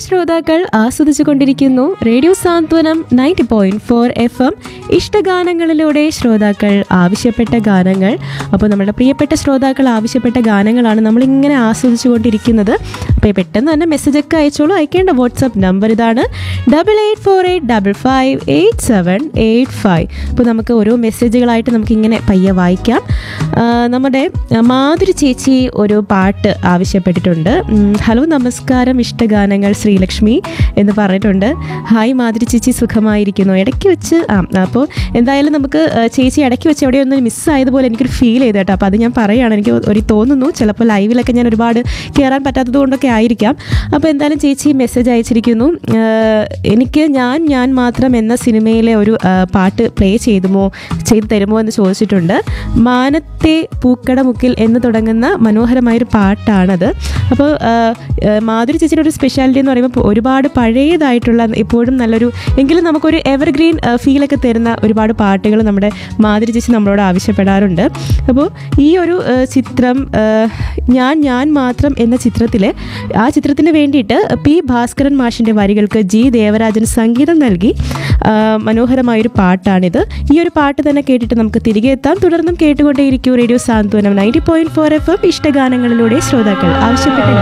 ശ്രോതാക്കൾ ആസ്വദിച്ചു കൊണ്ടിരിക്കുന്നു radio Santhwanam ninety point four F M ഇഷ്ടഗാനങ്ങളിലൂടെ ശ്രോതാക്കൾ ആവശ്യപ്പെട്ട ഗാനങ്ങൾ അപ്പോൾ നമ്മുടെ പ്രിയപ്പെട്ട ശ്രോതാക്കൾ ആവശ്യപ്പെട്ട ഗാനങ്ങളാണ് നമ്മളിങ്ങനെ ആസ്വദിച്ചു കൊണ്ടിരിക്കുന്നത് അപ്പോൾ പെട്ടെന്ന് തന്നെ മെസ്സേജൊക്കെ അയച്ചോളൂ അയക്കേണ്ട വാട്സപ്പ് നമ്പർ ഇതാണ് double eight four eight double five eight seven eight five അപ്പോൾ നമുക്ക് ഓരോ മെസ്സേജുകളായിട്ട് നമുക്കിങ്ങനെ പയ്യെ വായിക്കാം ആ, നമ്മുടെ മാധുരി ചേച്ചി ഒരു പാട്ട് ആവശ്യപ്പെട്ടിട്ടുണ്ട് ഉം, ഹലോ നമസ്കാരം ഇഷ്ടഗാനങ്ങൾ ശ്രീലക്ഷ്മി എന്ന് പറഞ്ഞിട്ടുണ്ട് ഹായ് മാധുരി ചേച്ചി സുഖമായിരിക്കുന്നു ഇടയ്ക്ക് വെച്ച് ആ അപ്പോൾ എന്തായാലും നമുക്ക് ആ, ചേച്ചി ഇടയ്ക്ക് വെച്ച് എവിടെയോ ഒന്ന് മിസ്സായതുപോലെ എനിക്കൊരു ഫീൽ ചെയ്ത് കേട്ടോ അപ്പോൾ അത് ഞാൻ പറയുകയാണ് എനിക്ക് ഒരു തോന്നുന്നു ചിലപ്പോൾ ലൈവിലൊക്കെ ഞാൻ ഒരുപാട് കയറാൻ പറ്റാത്തത് കൊണ്ടൊക്കെ ആയിരിക്കാം അപ്പോൾ എന്തായാലും ചേച്ചി മെസ്സേജ് അയച്ചിരിക്കുന്നു ആ, എനിക്ക് ഞാൻ ഞാൻ മാത്രം എന്ന സിനിമയിലെ ഒരു ആ, പാട്ട് പ്ലേ ചെയ്തുമോ ചെയ്തു തരുമോ എന്ന് ചോദിച്ചിട്ടുണ്ട് മാനത്തെ പൂക്കട മുക്കിൽ എന്ന് തുടങ്ങുന്ന മനോഹരമായൊരു പാട്ടാണത് അപ്പോൾ ആ, ആ, മാധുരി ചേച്ചിയുടെ ഒരു സ്പെഷ്യാലിറ്റി എന്ന് പറയുമ്പോൾ ഒരുപാട് പഴയതായിട്ടുള്ള ഇപ്പോഴും നല്ലൊരു എങ്കിലും നമുക്കൊരു എവർഗ്രീൻ ഫീലൊക്കെ തരുന്ന ഒരുപാട് പാട്ടുകൾ നമ്മുടെ മാധുരി ചേച്ചി നമ്മളോട് ആവശ്യപ്പെടാറുണ്ട് അപ്പോൾ ഈ ഒരു ആ, ചിത്രം ആ, ഞാൻ ഞാൻ മാത്രം എന്ന ചിത്രത്തിൽ ആ ചിത്രത്തിന് വേണ്ടിയിട്ട് പി ഭാസ്കരൻ മാഷിൻ്റെ വരികൾക്ക് ജി ദേവരാജൻ സംഗീതം നൽകി ആ, മനോഹരമായൊരു പാട്ടാണിത് ഈ ഒരു പാട്ട് തന്നെ കേട്ടിട്ട് നമുക്ക് തിരികെ എത്താം തുടർന്നും കേട്ടുകൊണ്ടേയിരിക്കും radio Santhwanam ninety point four F M ഇഷ്ടഗാനങ്ങളിലൂടെ ശ്രോതാക്കൾ ആവശ്യപ്പെട്ട